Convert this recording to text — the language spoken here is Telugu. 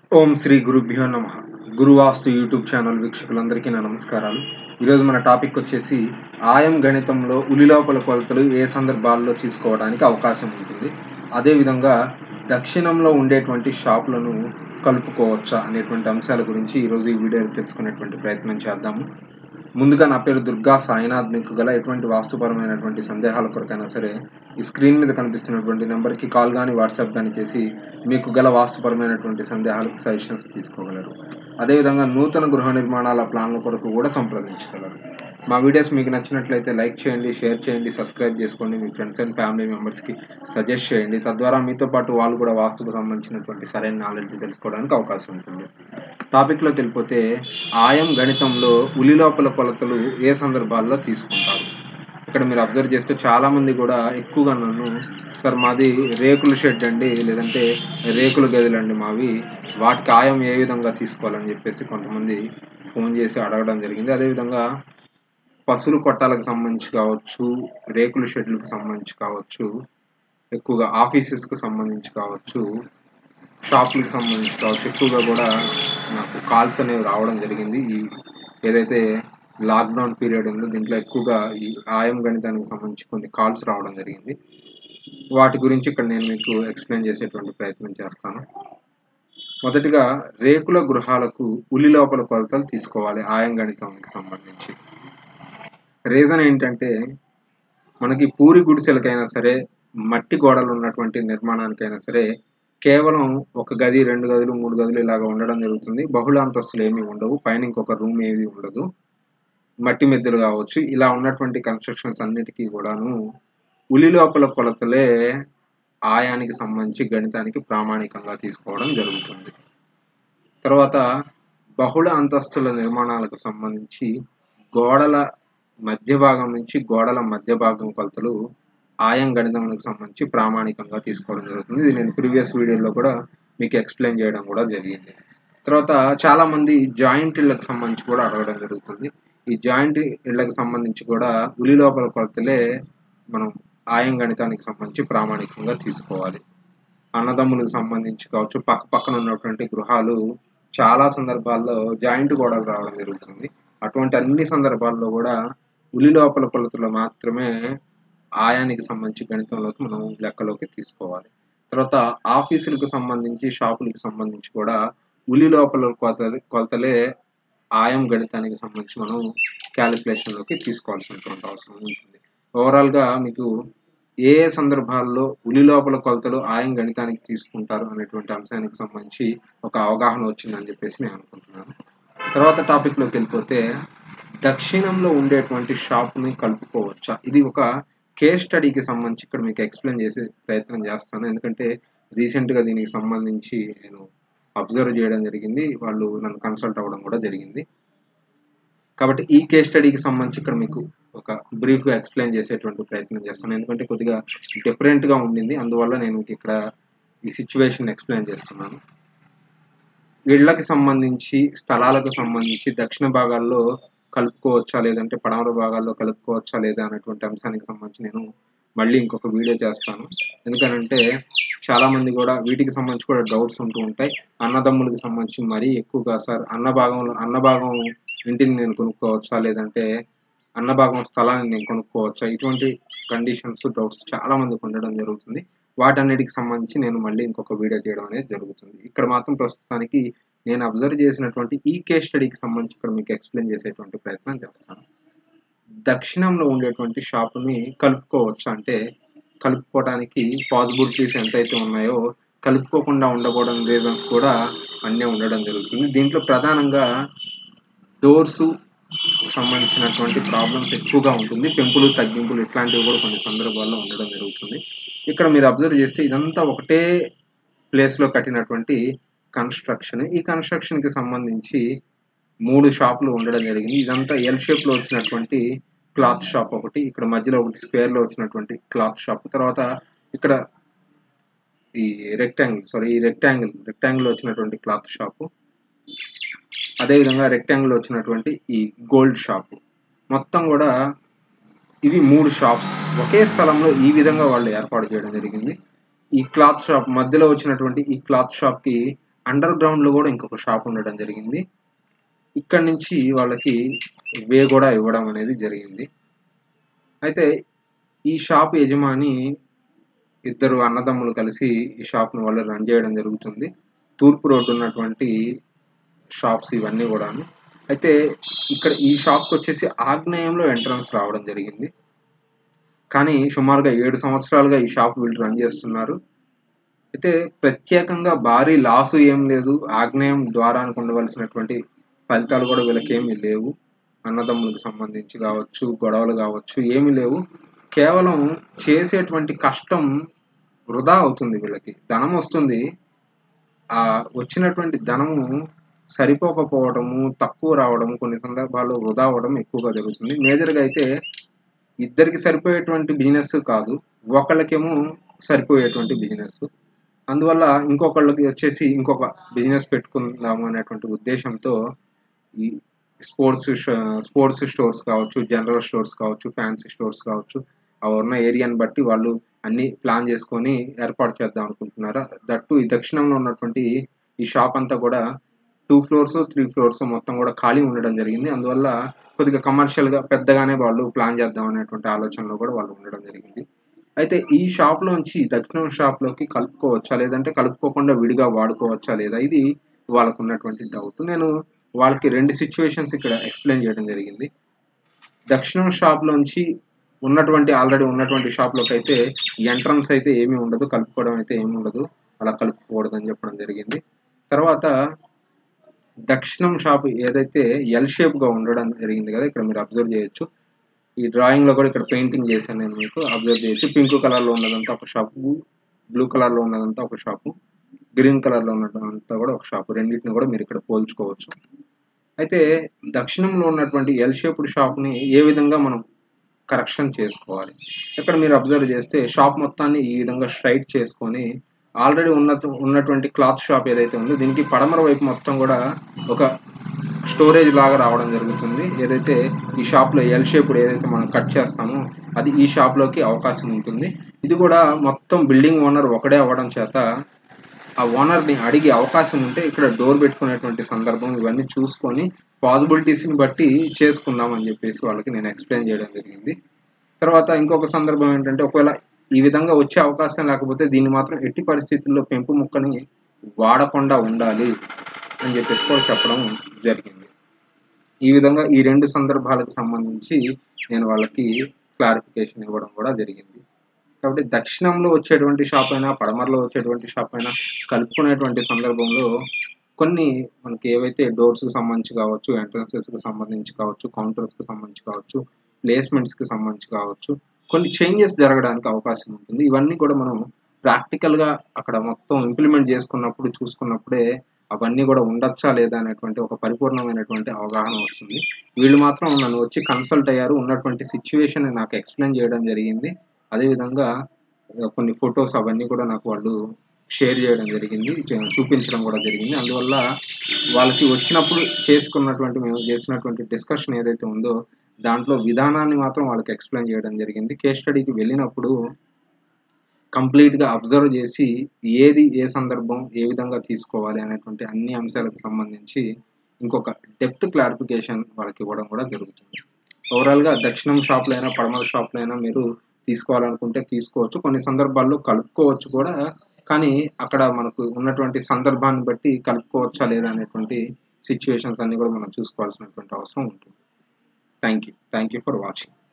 ఓం శ్రీ గురుభ్యో నమ గురువాస్తు యూట్యూబ్ ఛానల్ వీక్షకులందరికీ నా నమస్కారాలు ఈరోజు మన టాపిక్ వచ్చేసి ఆయం గణితంలో ఉలిలోపల కొలతలు ఏ సందర్భాల్లో తీసుకోవడానికి అవకాశం ఉంటుంది అదేవిధంగా దక్షిణంలో ఉండేటువంటి షాపులను కలుపుకోవచ్చా అనేటువంటి అంశాల గురించి ఈరోజు ఈ వీడియో తెలుసుకునేటువంటి ప్రయత్నం చేద్దాము ముందుగా నా పేరు దుర్గా సాయినాథ్ మీకు గల ఎటువంటి వాస్తుపరమైనటువంటి సందేహాల కొరకైనా సరే ఈ స్క్రీన్ మీద కనిపిస్తున్నటువంటి నెంబర్కి కాల్ కానీ వాట్సాప్ కానీ చేసి మీకు గల వాస్తుపరమైనటువంటి సందేహాలకు సజెషన్స్ తీసుకోగలరు అదేవిధంగా నూతన గృహ నిర్మాణాల ప్లాన్ల కొరకు కూడా సంప్రదించగలరు మా వీడియోస్ మీకు నచ్చినట్లయితే లైక్ చేయండి షేర్ చేయండి సబ్స్క్రైబ్ చేసుకోండి మీ ఫ్రెండ్స్ అండ్ ఫ్యామిలీ మెంబర్స్కి సజెస్ట్ చేయండి తద్వారా మీతో పాటు వాళ్ళు కూడా వాస్తుకు సంబంధించినటువంటి సరైన నాలెడ్జ్ తెలుసుకోవడానికి అవకాశం ఉంటుంది టాపిక్లోకి వెళ్ళిపోతే ఆయం గణితంలో ఉలిలోపల కొలతలు ఏ సందర్భాల్లో తీసుకుంటారు ఇక్కడ మీరు అబ్జర్వ్ చేస్తే చాలా మంది కూడా ఎక్కువగా నన్ను సార్ మాది రేకుల షెడ్ అండి లేదంటే రేకుల గదులండి మావి వాటికి ఆయం ఏ విధంగా తీసుకోవాలని చెప్పేసి కొంతమంది ఫోన్ చేసి అడగడం జరిగింది అదేవిధంగా పశువుల కొట్టాలకు సంబంధించి కావచ్చు రేకుల షెడ్లకు సంబంధించి కావచ్చు ఎక్కువగా ఆఫీసెస్కి సంబంధించి కావచ్చు షాపులకు సంబంధించి కావచ్చు ఎక్కువగా కూడా నాకు కాల్స్ అనేవి రావడం జరిగింది ఈ ఏదైతే లాక్డౌన్ పీరియడ్ ఉందో దీంట్లో ఎక్కువగా ఈ ఆయం గణితానికి సంబంధించి కొన్ని కాల్స్ రావడం జరిగింది వాటి గురించి ఇక్కడ నేను మీకు ఎక్స్ప్లెయిన్ చేసేటువంటి ప్రయత్నం చేస్తాను మొదటిగా రేకుల గృహాలకు ఉలి లోపల కొలతలు తీసుకోవాలి ఆయం గణితానికి సంబంధించి రీజన్ ఏంటంటే మనకి పూరి గుడిసెలకైనా సరే మట్టి గోడలు ఉన్నటువంటి నిర్మాణానికైనా సరే కేవలం ఒక గది రెండు గదులు మూడు గదులు ఇలాగ ఉండడం జరుగుతుంది బహుళ అంతస్తులు ఏమీ ఉండవు పైన ఇంకొక రూమ్ ఏమీ ఉండదు మట్టి మెద్దలు కావచ్చు ఇలా ఉన్నటువంటి కన్స్ట్రక్షన్స్ అన్నిటికీ కూడాను ఉలి లోపల కొలతలే ఆయానికి సంబంధించి గణితానికి ప్రామాణికంగా తీసుకోవడం జరుగుతుంది తర్వాత బహుళ అంతస్తుల నిర్మాణాలకు సంబంధించి గోడల మధ్య భాగం నుంచి గోడల మధ్య భాగం కొలతలు ఆయం గణితములకు సంబంధించి ప్రామాణికంగా తీసుకోవడం జరుగుతుంది ఇది నేను ప్రీవియస్ వీడియోలో కూడా మీకు ఎక్స్ప్లెయిన్ చేయడం కూడా జరిగింది తర్వాత చాలా మంది జాయింట్ ఇళ్లకు సంబంధించి కూడా అడగడం జరుగుతుంది ఈ జాయింట్ ఇళ్లకు సంబంధించి కూడా ఉలి లోపల కొలతలే మనం ఆయం గణితానికి సంబంధించి ప్రామాణికంగా తీసుకోవాలి అన్నదమ్ములకు సంబంధించి కావచ్చు పక్క పక్కన ఉన్నటువంటి గృహాలు చాలా సందర్భాల్లో జాయింట్ గోడలు రావడం జరుగుతుంది అటువంటి అన్ని సందర్భాల్లో కూడా ఉలి లోపల కొలతలు మాత్రమే ఆయానికి సంబంధించి గణితంలోకి మనం లెక్కలోకి తీసుకోవాలి తర్వాత ఆఫీసులకు సంబంధించి షాపులకు సంబంధించి కూడా ఉలి లోపల కొలతలు కొలతలే ఆయం గణితానికి సంబంధించి మనం క్యాలిక్యులేషన్లోకి తీసుకోవాల్సినటువంటి అవసరం ఉంటుంది ఓవరాల్గా మీకు ఏ ఏ సందర్భాల్లో ఉలి లోపల కొలతలు ఆయం గణితానికి తీసుకుంటారు అనేటువంటి అంశానికి సంబంధించి ఒక అవగాహన వచ్చిందని చెప్పేసి నేను అనుకుంటున్నాను తర్వాత టాపిక్లోకి వెళ్ళిపోతే దక్షిణంలో ఉండేటువంటి షాప్ని కలుపుకోవచ్చా ఇది ఒక కేస్ స్టడీకి సంబంధించి ఇక్కడ మీకు ఎక్స్ప్లెయిన్ చేసే ప్రయత్నం చేస్తాను ఎందుకంటే రీసెంట్గా దీనికి సంబంధించి నేను అబ్జర్వ్ చేయడం జరిగింది వాళ్ళు నన్ను కన్సల్ట్ అవ్వడం కూడా జరిగింది కాబట్టి ఈ కేస్ స్టడీకి సంబంధించి ఇక్కడ మీకు ఒక బ్రీఫ్గా ఎక్స్ప్లెయిన్ చేసేటువంటి ప్రయత్నం చేస్తాను ఎందుకంటే కొద్దిగా డిఫరెంట్గా ఉండింది అందువల్ల నేను మీకు ఇక్కడ ఈ సిచ్యువేషన్ ఎక్స్ప్లెయిన్ చేస్తున్నాను ఇళ్లకు సంబంధించి స్థలాలకు సంబంధించి దక్షిణ భాగాల్లో కలుపుకోవచ్చా లేదంటే పడమర భాగాల్లో కలుపుకోవచ్చా లేదా అనేటువంటి అంశానికి సంబంధించి నేను మళ్ళీ ఇంకొక వీడియో చేస్తాను ఎందుకనంటే చాలా మంది కూడా వీటికి సంబంధించి కూడా డౌట్స్ ఉంటూ ఉంటాయి అన్నదమ్ములకు సంబంధించి మరీ ఎక్కువగా సార్ అన్న భాగంలో అన్న భాగం ఇంటిని నేను కొనుక్కోవచ్చా లేదంటే అన్న భాగం స్థలాన్ని నేను కొనుక్కోవచ్చా ఇటువంటి కండిషన్స్ డౌట్స్ చాలా మందికి ఉండడం జరుగుతుంది వాటన్నిటికి సంబంధించి నేను మళ్ళీ ఇంకొక వీడియో చేయడం అనేది జరుగుతుంది ఇక్కడ మాత్రం ప్రస్తుతానికి నేను అబ్జర్వ్ చేసినటువంటి ఈ కేస్ స్టడీకి సంబంధించి ఇక్కడ మీకు ఎక్స్ప్లెయిన్ చేసేటువంటి ప్రయత్నం చేస్తాను దక్షిణంలో ఉండేటువంటి షాపుని కలుపుకోవచ్చు అంటే కలుపుకోవడానికి పాసిబిలిటీస్ ఎంతైతే ఉన్నాయో కలుపుకోకుండా ఉండకూడని రీజన్స్ కూడా అన్నీ ఉండడం జరుగుతుంది దీంట్లో ప్రధానంగా డోర్స్ సంబంధించినటువంటి ప్రాబ్లమ్స్ ఎక్కువగా ఉంటుంది పెంపులు తగ్గింపులు ఇట్లాంటివి కూడా కొన్ని సందర్భాల్లో ఉండడం జరుగుతుంది ఇక్కడ మీరు అబ్జర్వ్ చేస్తే ఇదంతా ఒకటే ప్లేస్లో కట్టినటువంటి కన్స్ట్రక్షన్ ఈ కన్స్ట్రక్షన్కి సంబంధించి మూడు షాపులు ఉండడం జరిగింది ఇదంతా ఎల్ షేప్లో వచ్చినటువంటి క్లాత్ షాప్ ఒకటి ఇక్కడ మధ్యలో ఒకటి స్క్వేర్లో వచ్చినటువంటి క్లాత్ షాప్ తర్వాత ఇక్కడ ఈ రెక్టాంగిల్ సారీ ఈ రెక్టాంగిల్ రెక్టాంగిల్ వచ్చినటువంటి క్లాత్ షాపు అదేవిధంగా రెక్టాంగిల్ వచ్చినటువంటి ఈ గోల్డ్ షాప్ మొత్తం కూడా ఇవి మూడు షాప్స్ ఒకే స్థలంలో ఈ విధంగా వాళ్ళు ఏర్పాటు చేయడం జరిగింది ఈ క్లాత్ షాప్ మధ్యలో వచ్చినటువంటి ఈ క్లాత్ షాప్కి అండర్ గ్రౌండ్లో కూడా ఇంకొక షాప్ ఉండడం జరిగింది ఇక్కడ నుంచి వాళ్ళకి వే కూడా ఇవ్వడం అనేది జరిగింది అయితే ఈ షాప్ యజమాని ఇద్దరు అన్నదమ్ములు కలిసి ఈ షాప్ను వాళ్ళు రన్ చేయడం జరుగుతుంది తూర్పు రోడ్డు ఉన్నటువంటి షాప్స్ ఇవన్నీ కూడాను అయితే ఇక్కడ ఈ షాప్కి వచ్చేసి ఆగ్నేయంలో ఎంట్రన్స్ రావడం జరిగింది కానీ సుమారుగా ఏడు సంవత్సరాలుగా ఈ షాప్ వీళ్ళు రన్ చేస్తున్నారు అయితే ప్రత్యేకంగా భారీ లాసు ఏం లేదు ఆగ్నేయం ద్వారానికి ఉండవలసినటువంటి ఫలితాలు కూడా వీళ్ళకి ఏమీ లేవు అన్నదమ్ములకు సంబంధించి కావచ్చు గొడవలు కావచ్చు ఏమీ లేవు కేవలం చేసేటువంటి కష్టం వృధా అవుతుంది వీళ్ళకి ధనం వస్తుంది ఆ వచ్చినటువంటి ధనము సరిపోకపోవడము తక్కువ రావడం కొన్ని సందర్భాల్లో వృధా అవ్వడం ఎక్కువగా జరుగుతుంది మేజర్గా అయితే ఇద్దరికి సరిపోయేటువంటి బిజినెస్ కాదు ఒకళ్ళకేమో సరిపోయేటువంటి బిజినెస్ అందువల్ల ఇంకొకళ్ళకి వచ్చేసి ఇంకొక బిజినెస్ పెట్టుకుందాము అనేటువంటి ఉద్దేశంతో ఈ స్పోర్ట్స్ స్పోర్ట్స్ స్టోర్స్ కావచ్చు జనరల్ స్టోర్స్ కావచ్చు ఫ్యాన్సీ స్టోర్స్ కావచ్చు ఆ ఉన్న ఏరియాని బట్టి వాళ్ళు అన్ని ప్లాన్ చేసుకొని ఏర్పాటు చేద్దాం అనుకుంటున్నారు దట్టు ఈ దక్షిణంలో ఉన్నటువంటి ఈ షాప్ అంతా కూడా టూ ఫ్లోర్స్ త్రీ ఫ్లోర్స్ మొత్తం కూడా ఖాళీ ఉండడం జరిగింది అందువల్ల కొద్దిగా కమర్షియల్గా పెద్దగానే వాళ్ళు ప్లాన్ చేద్దాం అనేటువంటి ఆలోచనలో కూడా వాళ్ళు ఉండడం జరిగింది అయితే ఈ షాప్లోంచి దక్షిణం షాప్లోకి కలుపుకోవచ్చా లేదంటే కలుపుకోకుండా విడిగా వాడుకోవచ్చా లేదా ఇది వాళ్ళకు ఉన్నటువంటి డౌట్ నేను వాళ్ళకి రెండు సిచ్యువేషన్స్ ఇక్కడ ఎక్స్ప్లెయిన్ చేయడం జరిగింది దక్షిణం షాప్లోంచి ఉన్నటువంటి ఆల్రెడీ ఉన్నటువంటి షాప్లోకి అయితే ఎంట్రన్స్ అయితే ఏమీ ఉండదు కలుపుకోవడం అయితే ఏమి ఉండదు అలా కలుపుకోకూడదు అని చెప్పడం జరిగింది తర్వాత దక్షిణం షాప్ ఏదైతే ఎల్ షేప్గా ఉండడం జరిగింది కదా ఇక్కడ మీరు అబ్జర్వ్ చేయొచ్చు ఈ డ్రాయింగ్లో కూడా ఇక్కడ పెయింటింగ్ చేశాను నేను మీకు అబ్జర్వ్ చేయొచ్చు పింక్ కలర్లో ఉన్నదంతా ఒక షాపు బ్లూ కలర్లో ఉన్నదంతా ఒక షాపు గ్రీన్ కలర్లో ఉన్నదంతా కూడా ఒక షాపు రెండింటిని కూడా మీరు ఇక్కడ పోల్చుకోవచ్చు అయితే దక్షిణంలో ఉన్నటువంటి ఎల్ షేప్డ్ షాప్ని ఏ విధంగా మనం కరెక్షన్ చేసుకోవాలి ఇక్కడ మీరు అబ్జర్వ్ చేస్తే షాప్ మొత్తాన్ని ఈ విధంగా స్ట్రైట్ చేసుకొని ఆల్రెడీ ఉన్న ఉన్నటువంటి క్లాత్ షాప్ ఏదైతే ఉందో దీనికి పడమర వైపు మొత్తం కూడా ఒక స్టోరేజ్ లాగా రావడం జరుగుతుంది ఏదైతే ఈ షాప్లో ఎల్ షేప్డ్ ఏదైతే మనం కట్ చేస్తామో అది ఈ షాప్లోకి అవకాశం ఉంటుంది ఇది కూడా మొత్తం బిల్డింగ్ ఓనర్ ఒకడే అవ్వడం చేత ఆ ఓనర్ని అడిగే అవకాశం ఉంటే ఇక్కడ డోర్ పెట్టుకునేటువంటి సందర్భం ఇవన్నీ చూసుకొని పాసిబిలిటీస్ని బట్టి చేసుకుందాం అని చెప్పేసి వాళ్ళకి నేను ఎక్స్ప్లెయిన్ చేయడం జరిగింది తర్వాత ఇంకొక సందర్భం ఏంటంటే ఒకవేళ ఈ విధంగా వచ్చే అవకాశం లేకపోతే దీన్ని మాత్రం ఎట్టి పరిస్థితుల్లో పెంపు ముక్కని వాడకుండా ఉండాలి అని చెప్పేసి కూడా చెప్పడం జరిగింది ఈ విధంగా ఈ రెండు సందర్భాలకు సంబంధించి నేను వాళ్ళకి క్లారిఫికేషన్ ఇవ్వడం కూడా జరిగింది కాబట్టి దక్షిణంలో వచ్చేటువంటి షాప్ అయినా పడమరలో వచ్చేటువంటి షాప్ అయినా కలుపుకునేటువంటి సందర్భంలో కొన్ని మనకి ఏవైతే డోర్స్కి సంబంధించి కావచ్చు ఎంట్రన్సెస్కి సంబంధించి కావచ్చు కౌంటర్స్కి సంబంధించి కావచ్చు ప్లేస్మెంట్స్కి సంబంధించి కావచ్చు కొన్ని చేంజెస్ జరగడానికి అవకాశం ఉంటుంది ఇవన్నీ కూడా మనం ప్రాక్టికల్గా అక్కడ మొత్తం ఇంప్లిమెంట్ చేసుకున్నప్పుడు చూసుకున్నప్పుడే అవన్నీ కూడా ఉండొచ్చా లేదా అనేటువంటి ఒక పరిపూర్ణమైనటువంటి అవగాహన వస్తుంది వీళ్ళు మాత్రం నన్ను వచ్చి కన్సల్ట్ అయ్యారు ఉన్నటువంటి సిచ్యువేషన్ నాకు ఎక్స్ప్లెయిన్ చేయడం జరిగింది అదేవిధంగా కొన్ని ఫొటోస్ అవన్నీ కూడా నాకు వాళ్ళు షేర్ చేయడం జరిగింది చూపించడం కూడా జరిగింది అందువల్ల వాళ్ళకి వచ్చినప్పుడు చేసుకున్నటువంటి మేము చేసినటువంటి డిస్కషన్ ఏదైతే ఉందో దాంట్లో విధానాన్ని మాత్రం వాళ్ళకి ఎక్స్ప్లెయిన్ చేయడం జరిగింది కేస్ స్టడీకి వెళ్ళినప్పుడు కంప్లీట్గా అబ్జర్వ్ చేసి ఏది ఏ సందర్భం ఏ విధంగా తీసుకోవాలి అనేటువంటి అన్ని అంశాలకు సంబంధించి ఇంకొక డెప్త్ క్లారిఫికేషన్ వాళ్ళకి ఇవ్వడం కూడా జరుగుతుంది ఓవరాల్గా దక్షిణం షాప్లో అయినా పడమర షాప్లో అయినా మీరు తీసుకోవాలనుకుంటే తీసుకోవచ్చు కొన్ని సందర్భాల్లో కలుపుకోవచ్చు కూడా కానీ అక్కడ మనకు ఉన్నటువంటి సందర్భాన్ని బట్టి కలుపుకోవచ్చా లేదా అనేటువంటి సిచ్యువేషన్స్ అన్ని కూడా మనం చూసుకోవాల్సినటువంటి అవసరం ఉంటుంది thank you thank you for watching